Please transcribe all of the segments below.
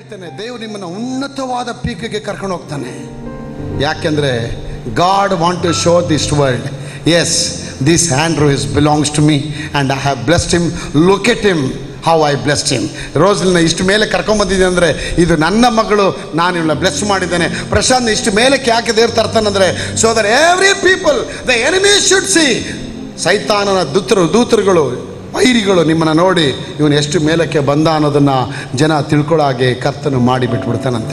ಹೇಳ್ತೇನೆ ದೇವ್ರು ನಿಮ್ಮನ್ನು ಉನ್ನತವಾದ ಪೀಕಿಗೆ ಕರ್ಕೊಂಡು ಹೋಗ್ತಾನೆ ಯಾಕೆಂದ್ರೆ God want to show this world as this Andrew is belongs to me and I have blessed him look at him how I blessed him ರೋಸ್ನ ಇಷ್ಟು ಮೇಲೆ ಕರ್ಕೊಂಬಂದಿದೆ ಅಂದರೆ ಇದು ನನ್ನ ಮಗಳು ನಾನು ಇವಳ ಬ್ಲೆಸ್ ಮಾಡಿದ್ದೇನೆ ಪ್ರಶಾಂತ್ ಇಷ್ಟು ಮೇಲಕ್ಕೆ ಯಾಕೆ ದೇವ್ರು ತರ್ತಾನಂದ್ರೆ so there every people the enemy should see ಸೈತಾನನ ದೂತರು ದೂತರುಗಳು ವೈರಿಗಳು ನಿಮ್ಮನ್ನು ನೋಡಿ ಇವನು ಎಷ್ಟು ಮೇಲಕ್ಕೆ ಬಂದ ಅನ್ನೋದನ್ನು ಜನ ತಿಳ್ಕೊಳ್ಳೋ ಹಾಗೆ ಕರ್ತನು ಮಾಡಿ ಬಿಟ್ಬಿಡ್ತಾನಂತೆ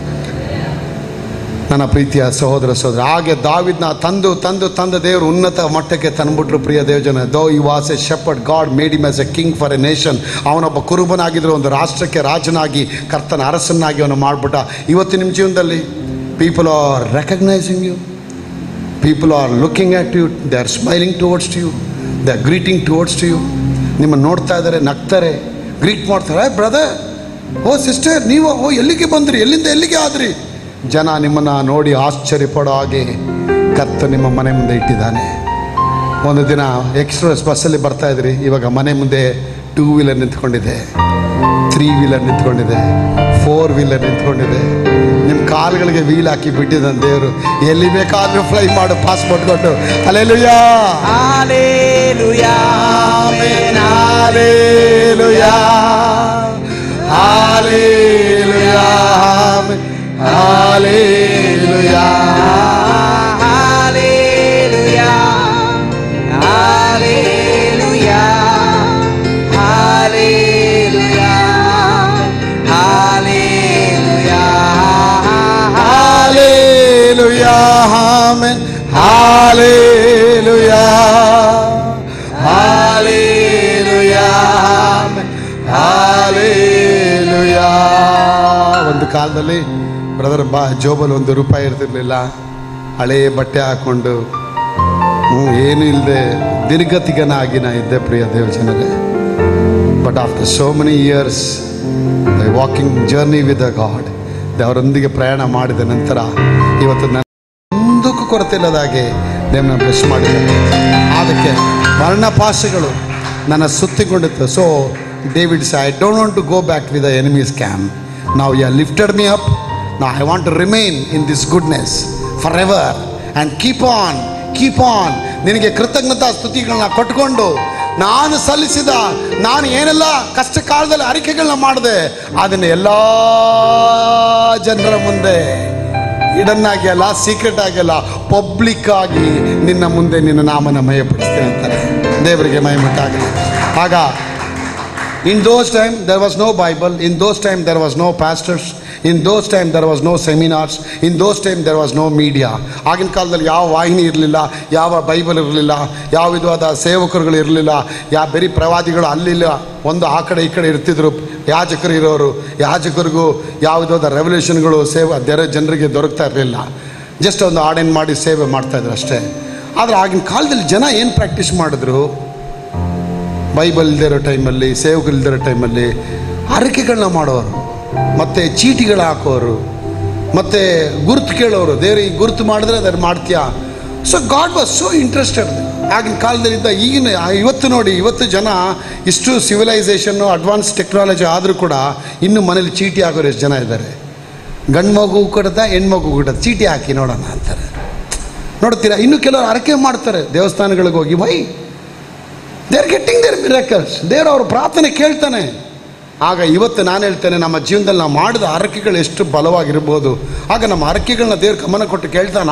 ನನ್ನ ಪ್ರೀತಿಯ ಸಹೋದರ ಸಹೋದರ ಹಾಗೆ ದಾವಿದ್ನ ತಂದು ತಂದು ತಂದ ದೇವರು ಉನ್ನತ ಮಟ್ಟಕ್ಕೆ ತಂದ್ಬಿಟ್ರು ಪ್ರಿಯ ದೇವಜನ though he was a shepherd God made him as a king for a nation ಅವನೊಬ್ಬ ಕುರುಬನಾಗಿದ್ರು ಒಂದು ರಾಷ್ಟ್ರಕ್ಕೆ ರಾಜನಾಗಿ ಕರ್ತನ ಅರಸನಾಗಿ ಅವನು ಮಾಡಿಬಿಟ್ಟ ಇವತ್ತು ನಿಮ್ಮ ಜೀವನದಲ್ಲಿ people are recognizing you people are looking at you they are smiling towards to you they are greeting towards to you ನಿಮ್ಮನ್ನು ನೋಡ್ತಾ ಇದ್ದಾರೆ ನಗ್ತಾರೆ ಗ್ರೀಟ್ ಮಾಡ್ತಾರೆ ಬ್ರದರ್ ಓ ಸಿಸ್ಟರ್ ನೀವು ಓ ಎಲ್ಲಿಗೆ ಬಂದ್ರಿ ಎಲ್ಲಿಂದ ಎಲ್ಲಿಗೆ ಆದ್ರಿ ಜನ ನಿಮ್ಮನ್ನು ನೋಡಿ ಆಶ್ಚರ್ಯಪಡೋ ಹಾಗೆ ಕರ್ತ ನಿಮ್ಮ ಮನೆ ಮುಂದೆ ಇಟ್ಟಿದ್ದಾನೆ ಒಂದು ದಿನ ಎಕ್ಸ್ಪ್ರೆಸ್ ಬಸ್ಸಲ್ಲಿ ಬರ್ತಾ ಇದ್ರಿ ಇವಾಗ ಮನೆ ಮುಂದೆ ಟೂ ವೀಲರ್ ನಿಂತ್ಕೊಂಡಿದೆ ತ್ರೀ ವೀಲರ್ ನಿಂತ್ಕೊಂಡಿದೆ ಫೋರ್ ವೀಲರ್ ನಿಂತ್ಕೊಂಡಿದೆ ನಿಮ್ಮ ಕಾಲುಗಳಿಗೆ ವೀಲ್ ಹಾಕಿ ಬಿಟ್ಟಿದ್ದಾನೆ ದೇವರು ಎಲ್ಲಿ ಬೇಕಾದರೂ ಫ್ಲೈ ಮಾಡು ಪಾಸ್ಪೋರ್ಟ್ ಕೊಟ್ಟು hallelujah Hallelujah. Amen. Hallelujah hallelujah hallelujah Hallelujah. Hallelujah. Hallelujah. Hallelujah. Hallelujah hallelujah hallelujah hallelujah ಒಂದು ಕಾಲದಲ್ಲಿ ಬ್ರದರ್ ಬಾ ಜೋಬಲ್ಲಿ ಒಂದು ರೂಪಾಯಿ ಇರ್ತಿರ್ಲಿಲ್ಲ ಹಳೇ ಬಟ್ಟೆ ಹಾಕೊಂಡು ಹ್ಮ್, ಏನು ಇಲ್ಲದೆ ನಿರ್ಗತಿಗನಾಗಿ ನಾ ಇದ್ದೆ ಪ್ರಿಯ ದೇವಜನರೇ but after so many years I walking journey with a God ಅವರೊಂದಿಗೆ ಪ್ರಯಾಣ ಮಾಡಿದ ನಂತರ ಇವತ್ತು ನನ್ನ ಒಂದಕ್ಕೂ ಕೊರತೆ ಇಲ್ಲದ ಹಾಗೆ ದೇವನ ಬ್ಲೆಸ್ ಮಾಡಿದ್ದಾರೆ ಅದಕ್ಕೆ ವರ್ಣಪಾಶಗಳು ನನ್ನ ಸುತ್ತಿಕೊಂಡಿತ್ತು so David's I don't want to go back with the enemies came ನಾವು ಯು ಲಿಫ್ಟೆಡ್ ಮೀ ಅಪ್ ನಾ I want to remain in this goodness forever and keep on keep on ನಿನಗೆ ಕೃತಜ್ಞತಾ ಸ್ತುತಿಗಳನ್ನ ಕೊಟ್ಕೊಂಡು ನಾನು ಸಲ್ಲಿಸಿದ ನಾನು ಏನೆಲ್ಲ ಕಷ್ಟ ಕಾಲದಲ್ಲಿ ಅರಿಕೆಗಳನ್ನ ಮಾಡಿದೆ ಅದನ್ನ ಎಲ್ಲ ಜನರ ಮುಂದೆ ಇಡನ್ನಾಗಿ ಅಲ್ಲ ಸೀಕ್ರೆಟ್ ಆಗಿ ಅಲ್ಲ ಪಬ್ಲಿಕ್ ಆಗಿ ನಿನ್ನ ಮುಂದೆ ನಿನ್ನ ನಾಮನ ಮಯಪಡಿಸ್ತೇನೆ ಅಂತಾನೆ ದೇವರಿಗೆ ಮಯಮಟ್ಟಾಗಲಿ ಆಗ in those time there was no Bible in those time there was no pastors in those time there was no seminars in those time there was no media ಆಗಿನ ಕಾಲದಲ್ಲಿ ಯಾವ ವಾಹಿನಿ ಇರಲಿಲ್ಲ ಯಾವ ಬೈಬಲ್ ಇರಲಿಲ್ಲ ಯಾವ ವಿಧವಾದ ಸೇವಕರುಗಳು ಇರಲಿಲ್ಲ ಯಾವ ಬರೀ ಪ್ರವಾದಿಗಳು ಅಲ್ಲಿಲ್ಲ ಒಂದು ಆ ಕಡೆ ಈ ಕಡೆ ಇರ್ತಿದ್ರು ಯಾಜಕರು ಇರೋರು ಯಾಜಕರಿಗೂ ಯಾವ ವಿಧವಾದ ರೆವಲ್ಯೂಷನ್ಗಳು ಸೇವೆ ದೇರ ಜನರಿಗೆ ದೊರಕ್ತಾ ಇರಲಿಲ್ಲ ಜಸ್ಟ್ ಒಂದು ಆರ್ಡನ್ ಮಾಡಿ ಸೇವೆ ಮಾಡ್ತಾಯಿದ್ರು ಅಷ್ಟೇ ಆದರೆ ಆಗಿನ ಕಾಲದಲ್ಲಿ ಜನ ಏನು ಪ್ರಾಕ್ಟೀಸ್ ಮಾಡಿದ್ರು ಬೈಬಲ್ ಇಲ್ದಿರೋ ಟೈಮಲ್ಲಿ ಸೇವಕರು ಇಲ್ದಿರೋ ಟೈಮಲ್ಲಿ ಹರಕೆಗಳನ್ನ ಮಾಡೋರು ಮತ್ತು ಚೀಟಿಗಳು ಹಾಕೋರು ಮತ್ತು ಗುರುತು ಕೇಳೋರು ದೇವ್ರು ಈ ಗುರುತು ಮಾಡಿದ್ರೆ ಅದನ್ನು ಮಾಡ್ತೀಯಾ so God was so interested ಆಗಿನ ಕಾಲದಲ್ಲಿದ್ದ ಈಗಿನ ಇವತ್ತು ನೋಡಿ ಇವತ್ತು ಜನ ಇಷ್ಟು ಸಿವಿಲೈಸೇಷನ್ನು ಅಡ್ವಾನ್ಸ್ ಟೆಕ್ನಾಲಜಿ ಆದರೂ ಕೂಡ ಇನ್ನೂ ಮನೇಲಿ ಚೀಟಿ ಹಾಕೋರು ಎಷ್ಟು ಜನ ಇದ್ದಾರೆ ಗಂಡು ಮಗು ಕೊಡದ ಹೆಣ್ಮಗು ಕೊಡದ ಚೀಟಿ ಹಾಕಿ ನೋಡೋಣ ಅಂತಾರೆ ನೋಡ್ತೀರಾ ಇನ್ನು ಕೆಲವರು ಹರಕೆ ಮಾಡ್ತಾರೆ ದೇವಸ್ಥಾನಗಳಿಗೆ ಹೋಗಿ why they are getting their miracles ದೇವ್ರು ಅವ್ರ ಪ್ರಾರ್ಥನೆ ಕೇಳ್ತಾನೆ ಆಗ ಇವತ್ತು ನಾನು ಹೇಳ್ತೇನೆ ನಮ್ಮ ಜೀವನದಲ್ಲಿ ನಾವು ಮಾಡಿದ ಹರಕೆಗಳು ಎಷ್ಟು ಬಲವಾಗಿರ್ಬೋದು ಆಗ ನಮ್ಮ ಹರಕೆಗಳನ್ನ ದೇವ್ರ ಗಮನ ಕೊಟ್ಟು ಕೇಳ್ತಾನಾ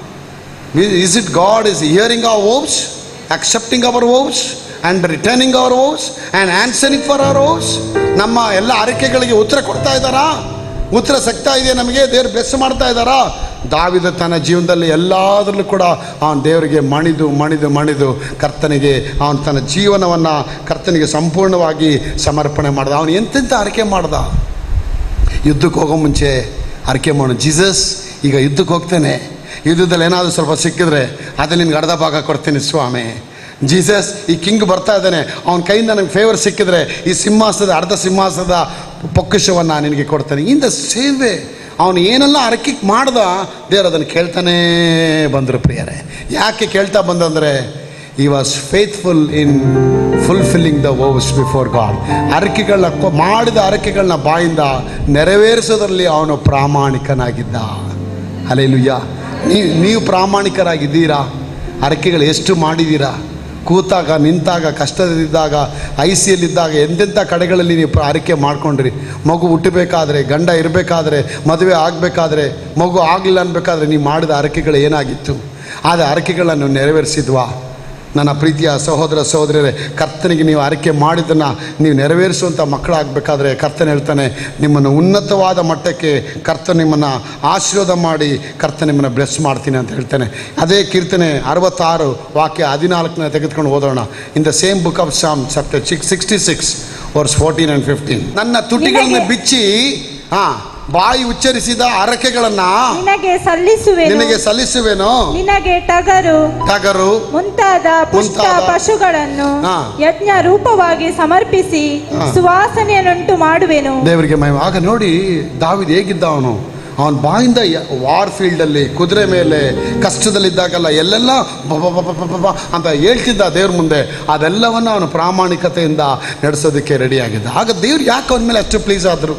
is it God is hearing our vows accepting our vows and returning our vows and answering for our vows ನಮ್ಮ ಎಲ್ಲ ಹರಕೆಗಳಿಗೆ ಉತ್ತರ ಕೊಡ್ತಾ ಇದ್ದಾರಾ ಉತ್ತರ ಸಿಗ್ತಾ ಇದೆಯಾ ನಮಗೆ ದೇವ್ರು ಬೆಸ್ ಮಾಡ್ತಾ ಇದ್ದಾರಾ ದಾವಿದ ತನ್ನ ಜೀವನದಲ್ಲಿ ಎಲ್ಲದರಲ್ಲೂ ಕೂಡ ಅವನು ದೇವರಿಗೆ ಮಣಿದು ಮಣಿದು ಮಣಿದು ಕರ್ತನಿಗೆ ಅವನು ತನ್ನ ಜೀವನವನ್ನು ಕರ್ತನಿಗೆ ಸಂಪೂರ್ಣವಾಗಿ ಸಮರ್ಪಣೆ ಮಾಡ್ದ ಅವನು ಎಂತೆಂಥ ಹರಕೆ ಮಾಡ್ದ ಯುದ್ಧಕ್ಕೆ ಹೋಗೋ ಮುಂಚೆ ಹರಕೆ ಮಾಡು ಜೀಸಸ್ ಈಗ ಯುದ್ಧಕ್ಕೆ ಹೋಗ್ತೇನೆ ಯುದ್ಧದಲ್ಲಿ ಏನಾದರೂ ಸ್ವಲ್ಪ ಸಿಕ್ಕಿದ್ರೆ ಅದು ನಿನ್ಗೆ ಅರ್ಧ ಭಾಗ ಕೊಡ್ತೀನಿ ಸ್ವಾಮಿ ಜೀಸಸ್ ಈ ಕಿಂಗ್ ಬರ್ತಾ ಇದ್ದಾನೆ ಅವನ ಕೈಯಿಂದ ನನಗೆ ಫೇವರ್ ಸಿಕ್ಕಿದ್ರೆ ಈ ಸಿಂಹಾಸನದ ಅರ್ಧ ಸಿಂಹಾಸನದ ಪೊಕ್ಕಶವನ್ನು ನಿನಗೆ ಕೊಡ್ತಾನೆ ಇನ್ ದ ಸೇಮ್ ವೇ ಅವನು ಏನೆಲ್ಲ ಅರಕೆ ಮಾಡ್ದ ದೇವ್ರು ಅದನ್ನು ಕೇಳ್ತಾನೇ ಬಂದರು ಪ್ರಿಯರೇ ಯಾಕೆ ಕೇಳ್ತಾ ಬಂದಂದರೆ he was faithful in fulfilling the vows before God ಅರಕೆಗಳನ್ನ ಕೊ- ಮಾಡಿದ ಅರಕೆಗಳನ್ನ ಬಾಯಿಂದ ನೆರವೇರಿಸೋದ್ರಲ್ಲಿ ಅವನು ಪ್ರಾಮಾಣಿಕನಾಗಿದ್ದ ಅಲೆಲುಯ್ಯ ನೀವು ನೀವು ಪ್ರಾಮಾಣಿಕರಾಗಿದ್ದೀರಾ ಅರಕೆಗಳು ಎಷ್ಟು ಮಾಡಿದ್ದೀರಾ ಕೂತಾಗ ನಿಂತಾಗ ಕಷ್ಟದಲ್ಲಿದ್ದಾಗ ಐ ಸಿ ಯಲ್ಲಿದ್ದಾಗ ಎಂತೆಂಥ ಕಡೆಗಳಲ್ಲಿ ನೀವು ಪ್ರ- ಅರಿಕೆ ಮಾಡ್ಕೊಂಡ್ರಿ ಮಗು ಹುಟ್ಟಬೇಕಾದ್ರೆ ಗಂಡ ಇರಬೇಕಾದ್ರೆ ಮದುವೆ ಆಗಬೇಕಾದ್ರೆ ಮಗು ಆಗಲಿಲ್ಲ ಅನ್ಬೇಕಾದ್ರೆ ನೀವು ಮಾಡಿದ ಅರಕೆಗಳು ಏನಾಗಿತ್ತು ಆದ ಅರಕೆಗಳನ್ನು ನೆರವೇರಿಸಿದ್ವಾ ನನ್ನ ಪ್ರೀತಿಯ ಸಹೋದರ ಸಹೋದರರೇ ಕರ್ತನಿಗೆ ನೀವು ಆರೈಕೆ ಮಾಡಿದ್ದನ್ನು ನೀವು ನೆರವೇರಿಸುವಂಥ ಮಕ್ಕಳಾಗಬೇಕಾದ್ರೆ ಕರ್ತನ ಹೇಳ್ತಾನೆ ನಿಮ್ಮನ್ನು ಉನ್ನತವಾದ ಮಟ್ಟಕ್ಕೆ ಕರ್ತ ನಿಮ್ಮನ್ನು ಆಶೀರ್ವಾದ ಮಾಡಿ ಕರ್ತ ನಿಮ್ಮನ್ನು ಬ್ಲೆಸ್ ಮಾಡ್ತೀನಿ ಅಂತ ಹೇಳ್ತಾನೆ ಅದೇ ಕೀರ್ತನೆ ಅರವತ್ತಾರು ವಾಕ್ಯ ಹದಿನಾಲ್ಕನೇ ತೆಗೆದುಕೊಂಡು ಓದೋಣ in the same book of Psalm chapter six sixty six verse fourteen and fifteen ನನ್ನ ತುಟಿಗಳನ್ನ ನಿನಗೆ- ಬಿಚ್ಚಿ ಹಾಂ ಬಾಯಿ ಉಚ್ಚರಿಸಿದ ಅರಕೆಗಳನ್ನ ನಿನಗೆ ಸಲ್ಲಿಸುವೆನು ನಿನಗೆ ಸಲ್ಲಿಸುವೆನೋ ನಿನಗೆ ಟಗರು ಟಗರು ಮುಂತಾದ ಪುಷ್ಟ ಮುಂತಾದ- ಪಶುಗಳನ್ನು ಹಾ. ಯಜ್ಞ ರೂಪವಾಗಿ ಸಮರ್ಪಿಸಿ ಹಾ. ಸುವಾಸನೆಯನ್ನುಂಟು ಮಾಡುವೆನು ದೇವರಿಗೆ ಮಹಿಮೆ ಆಗ ನೋಡಿ ದಾವಿದ್ ಹೇಗಿದ್ದ ಅವನು ಅವನ ಬಾಯಿಂದ ಯ- ವಾರ್ ಫೀಲ್ಡಲ್ಲಿ ಕುದುರೆ ಮೇಲೆ ಕಷ್ಟದಲ್ಲಿದ್ದಾಗಲ್ಲ ಎಲ್ಲೆಲ್ಲ ಬ- ಬ- ಬ- ಬ- ಬ- ಬ ಅಂತ ಹೇಳ್ತಿದ್ದ ದೇವ್ರ ಮುಂದೆ ಅದೆಲ್ಲವನ್ನು ಅವನು ಪ್ರಾಮಾಣಿಕತೆಯಿಂದ ನಡೆಸೋದಕ್ಕೆ ರೆಡಿಯಾಗಿದ್ದ ಆಗ ದೇವ್ರು ಯಾಕೆ ಅವನ ಮೇಲೆ ಅಷ್ಟು ಪ್ಲೀಸ್ ಆದರು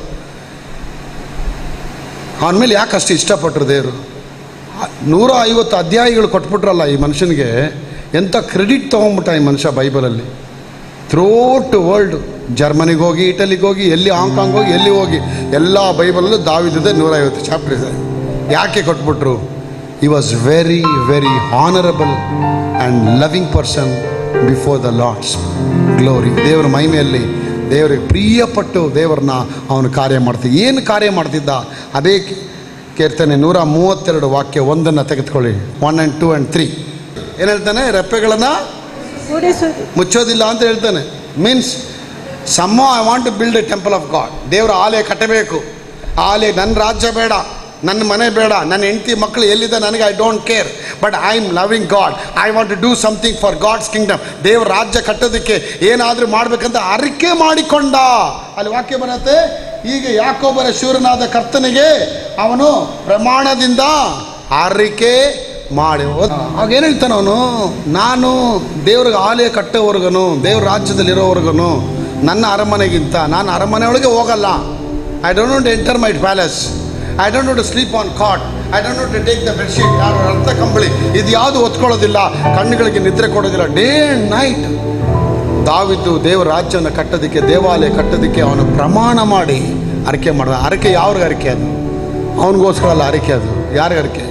ಅವನ ಮೇಲೆ ಯಾಕೆ ಅಷ್ಟು ಇಷ್ಟಪಟ್ಟರು ದೇವರು ನೂರ ಐವತ್ತು ಅಧ್ಯಾಯಗಳು ಕೊಟ್ಬಿಟ್ರಲ್ಲ ಈ ಮನುಷ್ಯನಿಗೆ ಎಂಥ ಕ್ರೆಡಿಟ್ ತೊಗೊಂಬಿಟ್ಟ ಈ ಮನುಷ್ಯ ಬೈಬಲಲ್ಲಿ ಥ್ರೋಟ್ ವರ್ಲ್ಡ್ ಜರ್ಮನಿಗೆ ಹೋಗಿ ಇಟಲಿಗೆ ಹೋಗಿ ಎಲ್ಲಿ ಹಾಂಗ್ಕಾಂಗ್ ಹೋಗಿ ಎಲ್ಲಿ ಹೋಗಿ ಎಲ್ಲ ಬೈಬಲಲ್ಲೂ ದಾವಿದಿದೆ ನೂರೈವತ್ತು ಚಾಪ್ಟರ್ ಇದೆ ಯಾಕೆ ಕೊಟ್ಬಿಟ್ರು he was very very honourable and loving person before the Lord's glory ದೇವರ ಮಹಿಮೆಯಲ್ಲಿ ದೇವರಿಗೆ ಪ್ರಿಯಪಟ್ಟು ದೇವರನ್ನ ಅವನು ಕಾರ್ಯ ಮಾಡ್ತಿದ್ದ ಏನು ಕಾರ್ಯ ಮಾಡ್ತಿದ್ದ ಅದೇ ಕೀರ್ತನೆ ನೂರ ಮೂವತ್ತೆರಡು ವಾಕ್ಯ ಒಂದನ್ನು ತೆಗೆದುಕೊಳ್ಳಿ one and two and three ಏನು ಹೇಳ್ತಾನೆ ರೆಪ್ಪೆಗಳನ್ನು ಕೂಡಿಸುವುದು ಮುಚ್ಚೋದಿಲ್ಲ ಅಂತ ಹೇಳ್ತಾನೆ ಮೀನ್ಸ್ ಸಮ್ಮ I want to build a temple of God ದೇವರ ಆಲಯ ಕಟ್ಟಬೇಕು ಆಲಯ ನನ್ನ ರಾಜ್ಯ ಬೇಡ ನನ್ನ ಮನೆ ಬೇಡ ನನ್ನ ಹೆಂಡತಿ ಮಕ್ಕಳು ಎಲ್ಲಿದೆ ನನಗೆ I don't care but I am loving God I want to do something for God's kingdom ದೇವ್ರ ರಾಜ್ಯ ಕಟ್ಟೋದಕ್ಕೆ ಏನಾದರೂ ಮಾಡ್ಬೇಕಂತ ಅರಿಕೆ ಮಾಡಿಕೊಂಡ ಅಲ್ಲಿ ವಾಕ್ಯ ಬರುತ್ತೆ ಈಗ ಯಾಕೋಬರ ಶೂರನಾದ ಕರ್ತನಿಗೆ ಅವನು ಪ್ರಮಾಣದಿಂದ ಅರಿಕೆ ಮಾಡಿ ಆಗ ಏನು ಹೇಳ್ತಾನೆ ಅವನು ನಾನು ದೇವ್ರಿಗೆ ಆಲಯ ಕಟ್ಟೋವರೆಗೂ ದೇವ್ರ ರಾಜ್ಯದಲ್ಲಿರೋವರೆಗೂ ನನ್ನ ಅರಮನೆಗಿಂತ ನಾನು ಅರಮನೆ ಒಳಗೆ ಹೋಗಲ್ಲ I don't not enter my palace I don't not to sleep on cot I don't not to take the bedsheet ಯಾರು ಅರ್ಥ ಕಂಬಳಿ ಇದು ಯಾವುದು ಒತ್ಕೊಳ್ಳೋದಿಲ್ಲ ಕಣ್ಣುಗಳಿಗೆ ನಿದ್ರೆ ಕೊಡೋದಿಲ್ಲ ಡೇ ಆ್ಯಂಡ್ ನೈಟ್ ದಾವಿದ್ದು ದೇವರ ರಾಜ್ಯವನ್ನು ಕಟ್ಟೋದಕ್ಕೆ ದೇವಾಲಯ ಕಟ್ಟೋದಕ್ಕೆ ಅವನು ಪ್ರಮಾಣ ಮಾಡಿ ಅರಿಕೆ ಮಾಡಿದ ಅರಿಕೆ ಯಾವ್ರಿಗೆ ಅರಿಕೆ ಅದು ಅವನಿಗೋಸ್ಕರ ಅಲ್ಲ ಅರಿಕೆ ಅದು ಯಾರಿಗೆ ಅರಿಕೆ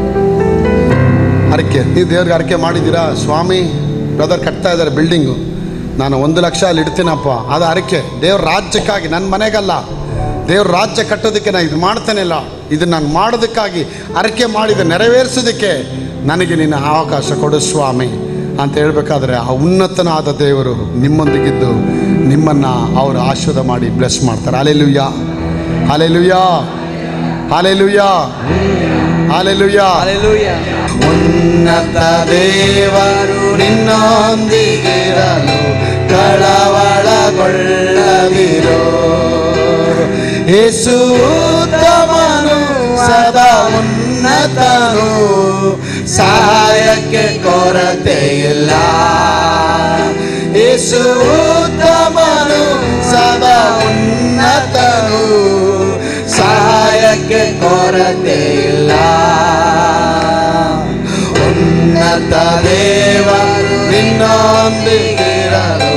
ಅರಕೆ ನೀವು ದೇವ್ರಿಗೆ ಅರಕೆ ಮಾಡಿದ್ದೀರಾ ಸ್ವಾಮಿ ಬ್ರದರ್ ಕಟ್ತಾ ಇದ್ದಾರೆ ಬಿಲ್ಡಿಂಗು ನಾನು ಒಂದು ಲಕ್ಷ ಅಲ್ಲಿ ಇಡ್ತೀನಪ್ಪ ಅದು ಅರಕೆ ದೇವ್ರ ರಾಜ್ಯಕ್ಕಾಗಿ ನನ್ನ ಮನೆಗಲ್ಲ ದೇವ್ರ ರಾಜ್ಯ ಕಟ್ಟೋದಕ್ಕೆ ನಾನು ಇದು ಮಾಡ್ತೇನಿಲ್ಲ ಇದು ನಾನು ಮಾಡೋದಕ್ಕಾಗಿ ಅರಕೆ ಮಾಡಿದ ನೆರವೇರಿಸೋದಕ್ಕೆ ನನಗೆ ನಿನ್ನ ಅವಕಾಶ ಕೊಡು ಸ್ವಾಮಿ ಅಂತ ಹೇಳ್ಬೇಕಾದ್ರೆ ಆ ಉನ್ನತನಾದ ದೇವರು ನಿಮ್ಮೊಂದಿಗಿದ್ದು ನಿಮ್ಮನ್ನು ಅವರು ಆಶೀರ್ವಾದ ಮಾಡಿ ಬ್ಲೆಸ್ ಮಾಡ್ತಾರೆ hallelujah hallelujah hallelujah hallelujah Hallelujah. ಉನ್ನತ ದೇವರು ನಿನ್ನೊಂದಿಗಿರಲು ಕಳವಳಗೊಳ್ಳದಿರೋ ಯೇಸು ಉತ್ತಮನು ಸದಾ ಉನ್ನತನು ಸಹಾಯಕ್ಕೆ ಕೊರತೆ ಇಲ್ಲ ಯೇಸು ಉತ್ತಮನು ಸದಾ ಉನ್ನತನು ಸಹಾಯಕ್ಕೆ ಕೊರತೆ ಇಲ್ಲ ಉನ್ನತ ದೇವರು ನಿನ್ನೊಂದಿಗಿರಲು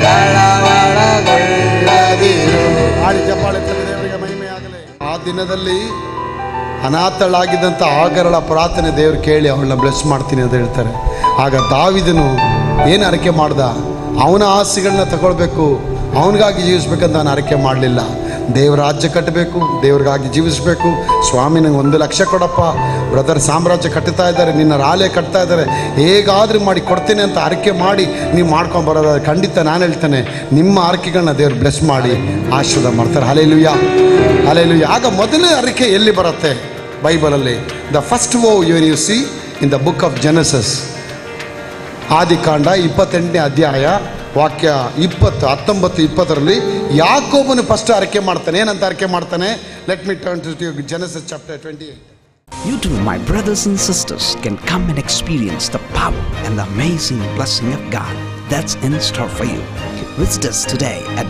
ಕಳವಳಗೊಳ್ಳದಿರು ಆಡಿ ಜಪಾಳೆ ದೇವರಿಗೆ ಮಹಿಮೆಯಾಗಲಿ ಆ ದಿನದಲ್ಲಿ ಅನಾಥಳಾಗಿದ್ದಂಥ ಆಗರಳ ಪ್ರಾರ್ಥನೆ ದೇವರು ಕೇಳಿ ಅವಳನ್ನ ಬ್ಲೆಸ್ ಮಾಡ್ತೀನಿ ಅಂತ ಹೇಳ್ತಾರೆ ಆಗ ದಾವಿದನು ಏನು ಅರಕೆ ಮಾಡ್ದ ಅವನ ಆಸೆಗಳನ್ನ ತಗೊಳ್ಬೇಕು ಅವನಿಗಾಗಿ ಜೀವಿಸ್ಬೇಕಂತ ನಾನು ಅರಕೆ ಮಾಡಲಿಲ್ಲ ದೇವ್ರ ರಾಜ್ಯ ಕಟ್ಟಬೇಕು ದೇವ್ರಿಗಾಗಿ ಜೀವಿಸಬೇಕು ಸ್ವಾಮಿ ನಂಗೆ ಒಂದು ಲಕ್ಷ ಕೊಡಪ್ಪ ಬ್ರದರ್ ಸಾಮ್ರಾಜ್ಯ ಕಟ್ಟುತ್ತಾ ಇದ್ದಾರೆ ನಿನ್ನ ರಾಲೆ ಕಟ್ತಾ ಇದ್ದಾರೆ ಹೇಗಾದ್ರೂ ಮಾಡಿ ಕೊಡ್ತೀನಿ ಅಂತ ಅರಕೆ ಮಾಡಿ ನೀವು ಮಾಡ್ಕೊಂಡು ಬರೋದಾದ್ರೆ ಖಂಡಿತ ನಾನು ಹೇಳ್ತೇನೆ ನಿಮ್ಮ ಆರಕೆಗಳನ್ನ ದೇವ್ರು ಬ್ಲೆಸ್ ಮಾಡಿ ಆಶೀರ್ವಾದ ಮಾಡ್ತಾರೆ ಹಲೇಲುಯ್ಯ ಹಲೇಲುಯ್ಯ ಆಗ ಮೊದಲನೇ ಅರಿಕೆ ಎಲ್ಲಿ ಬರುತ್ತೆ ಬೈಬಲಲ್ಲಿ the first vow you you see in the book of Genesis ಆದಿಕಾಂಡ ಇಪ್ಪತ್ತೆಂಟನೇ ಅಧ್ಯಾಯ ವಾಕ್ಯ ಇಪ್ಪತ್ತು ಹತ್ತೊಂಬತ್ತು ಇಪ್ಪತ್ತರಲ್ಲಿ ಯಾಕೋಬನು ಫಸ್ಟ್ ಅರಕೆ ಮಾಡ್ತಾನೆ ಏನಂತ ಅರಕೆ ಮಾಡ್ತಾನೆ let me turn to Genesis chapter twenty eight You too, my brothers and sisters, can come and experience the power and the amazing blessing of God that's in store for you. Visit us today at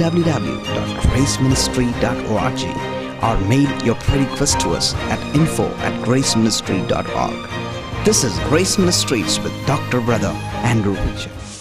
www.graceministry.org or mail your prayer request to us at info at graceministry.org. This is Grace Ministries with Dr. Brother Andrew Preacher.